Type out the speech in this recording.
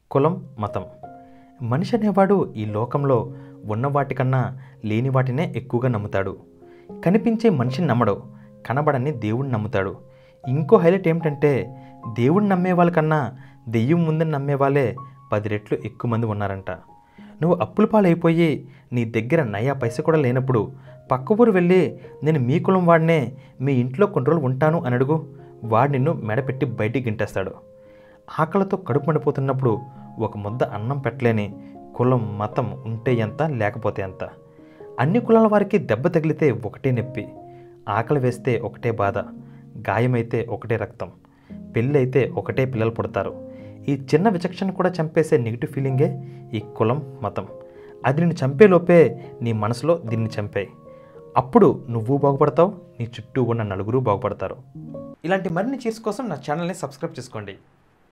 కులం మతం మనిషి అనేవాడు ఈ లోకంలో ఉన్న వాటికన్నా లేని వాటినే ఎక్కువగా నమ్ముతాడు కనిపించే మనిషిని నమ్మడు కనబడని దేవుడిని నమ్ముతాడు ఇంకో హైలైట్ ఏమిటంటే దేవుడిని నమ్మే వాళ్ళకన్నా దెయ్యం ముందని నమ్మే వాళ్ళే పది రెట్లు ఎక్కువ మంది ఉన్నారంట నువ్వు అప్పుల పాలైపోయి నీ దగ్గర నయా పైస కూడా లేనప్పుడు పక్క ఊరు వెళ్ళి నేను మీ కులం వాడినే మీ ఇంట్లో కొన్ని రోజులు ఉంటాను అని అడుగు వాడు నిన్ను మెడపెట్టి బయటికి గింటేస్తాడు ఆకలితో కడుపు మండిపోతున్నప్పుడు ఒక ముద్ద అన్నం పెట్టలేని కులం మతం ఉంటే ఎంత లేకపోతే ఎంత అన్ని కులాల వారికి దెబ్బ తగిలితే ఒకటే నొప్పి ఆకలి వేస్తే ఒకటే బాధ గాయమైతే ఒకటే రక్తం పెళ్ళి అయితే ఒకటే పిల్లలు పుడతారు ఈ చిన్న విచక్షణ కూడా చంపేసే నెగిటివ్ ఫీలింగే ఈ కులం మతం అది నిన్ను చంపేలోపే నీ మనసులో దీన్ని చంపాయి అప్పుడు నువ్వు బాగుపడతావు నీ చుట్టూ ఉన్న నలుగురు బాగుపడతారు ఇలాంటి మరిన్ని చీర్స్ కోసం నా ఛానల్ని సబ్స్క్రైబ్ చేసుకోండి